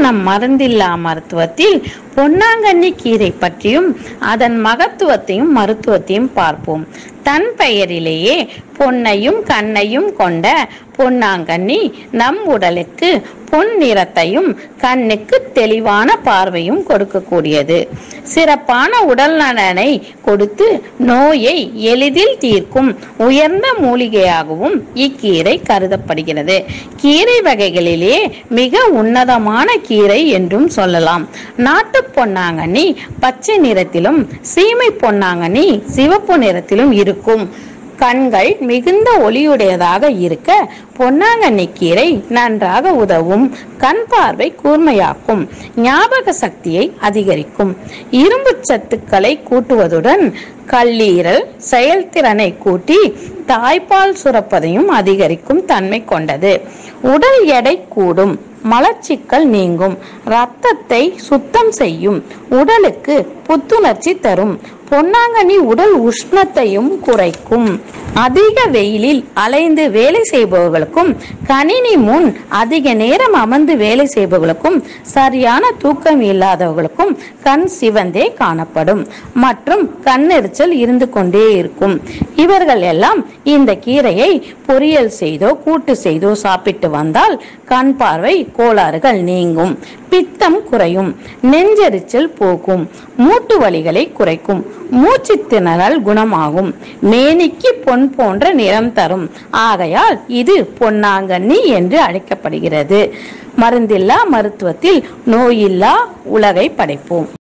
நம் மருந்தில்லா மருத்துவத்தில் பொன்னாங்கண்ணி கீரை பற்றியும் அதன் மகத்துவத்தையும் மருத்துவத்தையும் பார்ப்போம் தன் பெயரிலேயே பொன்னையும் கண்ணையும் கொண்ட பொன்னாங்கண்ணி நம் உடலுக்கு பொன் நிறத்தையும் கண்ணுக்கு தெளிவான பார்வையும் கொடுக்கக்கூடியது சிறப்பான உடல் நலனை கொடுத்து நோயை எளிதில் தீர்க்கும் உயர்ந்த மூலிகையாகவும் இக்கீரை கருதப்படுகிறது கீரை வகைகளிலே மிக உன்னதமான கீரை என்றும் சொல்லலாம் நாட்டு பொன்னாங்கண்ணி பச்சை நிறத்திலும் சீமை பொன்னாங்கண்ணி சிவப்பு நிறத்திலும் இருக்கும் கண்கள் மிகுந்த ஒளியுடையதாக இருக்க பொன்னாங்கண்ணி கீரை நன்றாக உதவும் கண் பார்வை கூர்மையாக்கும் ஞாபக சக்தியை அதிகரிக்கும் இரும்பு சத்துக்களை கூட்டுவதுடன் கல்லீரல் செயல்திறனை கூட்டி தாய்ப்பால் சுரப்பதையும் அதிகரிக்கும் தன்மை கொண்டது உடல் எடை கூடும் மலச்சிக்கல் நீங்கும் இரத்தத்தை சுத்தம் செய்யும் உடலுக்கு புத்துணர்ச்சி தரும் பொன்னாங்கண்ணி உடல் உஷ்ணத்தையும் குறைக்கும் அதிக வெயிலில் அலைந்து வேலை செய்பவர்களுக்கும் கணினி முன் அதிக நேரம் அமர்ந்து வேலை செய்பவர்களுக்கும் சரியான தூக்கம் இல்லாதவர்களுக்கும் கண் சிவந்தே காணப்படும் மற்றும் கண்ணெரிச்சல் இருந்து கொண்டே இருக்கும் இவர்கள் எல்லாம் இந்த கீரையை பொரியல் செய்தோ கூட்டு செய்தோ சாப்பிட்டு வந்தால் கண் பார்வை கோளாறுகள் நீங்கும் பித்தம் குறையும் நெஞ்செரிச்சல் போகும் மூட்டு வலிகளை குறைக்கும் மூச்சு திணறல் குணமாகும் மேனிக்கு பொன் போன்ற நிறம் தரும் ஆகையால் இது பொன்னாங்கண்ணி என்று அழைக்கப்படுகிறது மருந்தில்லா மருத்துவத்தில் நோயில்லா உலகை படைப்போம்